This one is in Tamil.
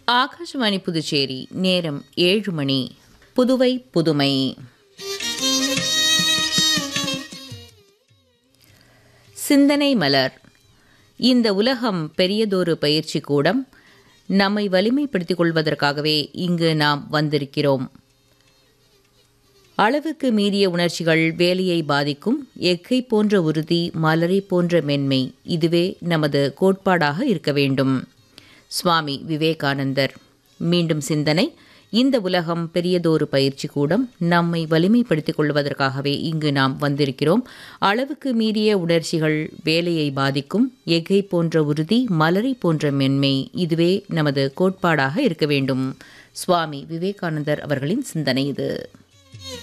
ஆகாஷவாணி புதுச்சேரி நேரம் ஏழு மணி புதுவை புதுமை சிந்தனை மலர் இந்த உலகம் பெரியதொரு பயிற்சி கூடம் நம்மை வலிமைப்படுத்திக் கொள்வதற்காகவே இங்கு நாம் வந்திருக்கிறோம் அளவுக்கு மீறிய உணர்ச்சிகள் வேலையை பாதிக்கும் எக்கை போன்ற உறுதி மலரை போன்ற மென்மை இதுவே நமது கோட்பாடாக இருக்க வேண்டும் சுவாமி விவேகானந்தர் மீண்டும் சிந்தனை இந்த உலகம் பெரியதொரு பயிற்சி கூடம் நம்மை வலிமைப்படுத்திக் கொள்வதற்காகவே இங்கு நாம் வந்திருக்கிறோம் அளவுக்கு மீறிய உணர்ச்சிகள் வேலையை பாதிக்கும் எகை போன்ற உறுதி மலரை போன்ற மென்மை இதுவே நமது கோட்பாடாக இருக்க வேண்டும் சுவாமி விவேகானந்தர் அவர்களின் சிந்தனை இது